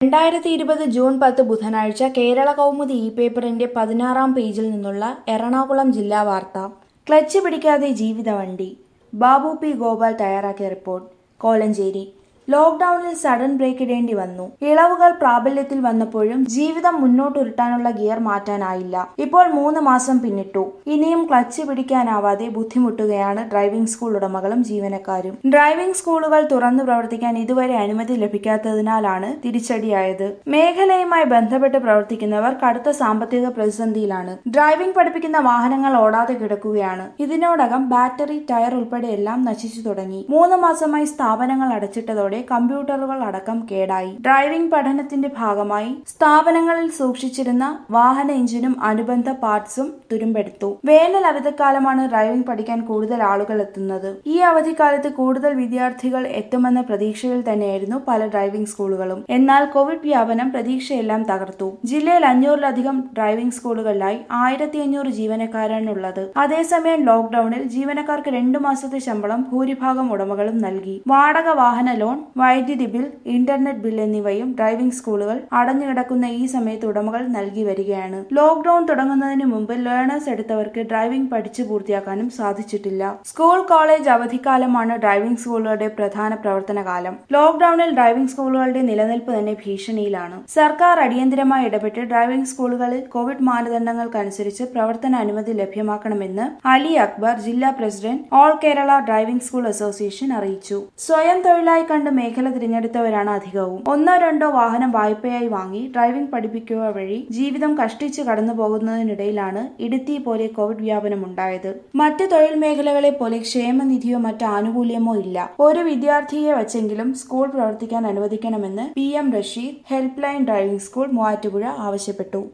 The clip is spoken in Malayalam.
രണ്ടായിരത്തി ഇരുപത് ജൂൺ പത്ത് ബുധനാഴ്ച കേരള കൗമുദി ഇ പേപ്പറിന്റെ പതിനാറാം പേജിൽ നിന്നുള്ള എറണാകുളം ജില്ലാ വാർത്ത ക്ലച്ച് പിടിക്കാതെ ജീവിതവണ്ടി ബാബു പി ഗോപാൽ തയ്യാറാക്കിയ റിപ്പോർട്ട് കോലഞ്ചേരി ലോക്ഡൌണിൽ സഡൻ ബ്രേക്ക് ഇടേണ്ടി വന്നു ഇളവുകൾ പ്രാബല്യത്തിൽ വന്നപ്പോഴും ജീവിതം മുന്നോട്ടുരുട്ടാനുള്ള ഗിയർ മാറ്റാനായില്ല ഇപ്പോൾ മൂന്ന് മാസം പിന്നിട്ടു ഇനിയും ക്ലച്ച് പിടിക്കാനാവാതെ ബുദ്ധിമുട്ടുകയാണ് ഡ്രൈവിംഗ് സ്കൂൾ ഉടമകളും ജീവനക്കാരും ഡ്രൈവിംഗ് സ്കൂളുകൾ തുറന്നു പ്രവർത്തിക്കാൻ ഇതുവരെ അനുമതി ലഭിക്കാത്തതിനാലാണ് തിരിച്ചടിയായത് മേഖലയുമായി ബന്ധപ്പെട്ട് പ്രവർത്തിക്കുന്നവർ കടുത്ത സാമ്പത്തിക പ്രതിസന്ധിയിലാണ് ഡ്രൈവിംഗ് പഠിപ്പിക്കുന്ന വാഹനങ്ങൾ ഓടാതെ കിടക്കുകയാണ് ഇതിനോടകം ബാറ്ററി ടയർ ഉൾപ്പെടെ എല്ലാം നശിച്ചു തുടങ്ങി മൂന്ന് മാസമായി സ്ഥാപനങ്ങൾ അടച്ചിട്ടതോടെ കമ്പ്യൂട്ടറുകൾ അടക്കം കേടായി ഡ്രൈവിംഗ് പഠനത്തിന്റെ ഭാഗമായി സ്ഥാപനങ്ങളിൽ സൂക്ഷിച്ചിരുന്ന വാഹന എഞ്ചിനും അനുബന്ധ പാർട്സും തുരുമ്പെടുത്തു വേനൽ അവധിക്കാലമാണ് ഡ്രൈവിംഗ് പഠിക്കാൻ കൂടുതൽ ആളുകൾ എത്തുന്നത് ഈ അവധിക്കാലത്ത് കൂടുതൽ വിദ്യാർത്ഥികൾ എത്തുമെന്ന പ്രതീക്ഷയിൽ തന്നെയായിരുന്നു പല ഡ്രൈവിംഗ് സ്കൂളുകളും എന്നാൽ കോവിഡ് വ്യാപനം പ്രതീക്ഷയെല്ലാം തകർത്തു ജില്ലയിൽ അഞ്ഞൂറിലധികം ഡ്രൈവിംഗ് സ്കൂളുകളിലായി ആയിരത്തി അഞ്ഞൂറ് ജീവനക്കാരാണുള്ളത് അതേസമയം ലോക്ഡൌണിൽ ജീവനക്കാർക്ക് രണ്ടു മാസത്തെ ശമ്പളം ഭൂരിഭാഗം ഉടമകളും നൽകി വാടക വാഹന ലോൺ വൈദ്യുതി ബിൽ ഇന്റർനെറ്റ് ബിൽ എന്നിവയും ഡ്രൈവിംഗ് സ്കൂളുകൾ അടഞ്ഞുകിടക്കുന്ന ഈ സമയത്ത് ഉടമകൾ നൽകി വരികയാണ് ലോക്ഡൌൺ തുടങ്ങുന്നതിന് മുമ്പ് ലേണേഴ്സ് എടുത്തവർക്ക് ഡ്രൈവിംഗ് പഠിച്ചു പൂർത്തിയാക്കാനും സാധിച്ചിട്ടില്ല സ്കൂൾ കോളേജ് അവധിക്കാലമാണ് ഡ്രൈവിംഗ് സ്കൂളുകളുടെ പ്രധാന പ്രവർത്തന കാലം ലോക്ഡൌണിൽ ഡ്രൈവിംഗ് സ്കൂളുകളുടെ നിലനിൽപ്പ് തന്നെ ഭീഷണിയിലാണ് സർക്കാർ അടിയന്തരമായി ഇടപെട്ട് ഡ്രൈവിംഗ് സ്കൂളുകളിൽ കോവിഡ് മാനദണ്ഡങ്ങൾക്കനുസരിച്ച് പ്രവർത്തന അനുമതി ലഭ്യമാക്കണമെന്ന് അലി അക്ബർ ജില്ലാ president all Kerala driving school association അറിയിച്ചു സ്വയം തൊഴിലായി കണ്ട് മേഖല തിരഞ്ഞെടുത്തവരാണ് അധികവും ഒന്നോ രണ്ടോ വാഹനം വായ്പയായി വാങ്ങി ഡ്രൈവിംഗ് പഠിപ്പിക്കുക വഴി ജീവിതം കഷ്ടിച്ച് കടന്നു പോകുന്നതിനിടയിലാണ് ഇടുത്തി പോലെ കോവിഡ് വ്യാപനം ഉണ്ടായത് മറ്റ് തൊഴിൽ മേഖലകളെ പോലെ ക്ഷേമനിധിയോ മറ്റ് ആനുകൂല്യമോ ഇല്ല ഒരു വിദ്യാർത്ഥിയെ വച്ചെങ്കിലും സ്കൂൾ പ്രവർത്തിക്കാൻ അനുവദിക്കണമെന്ന് P M Rasheed help line driving school Muvattupuzha ആവശ്യപ്പെട്ടു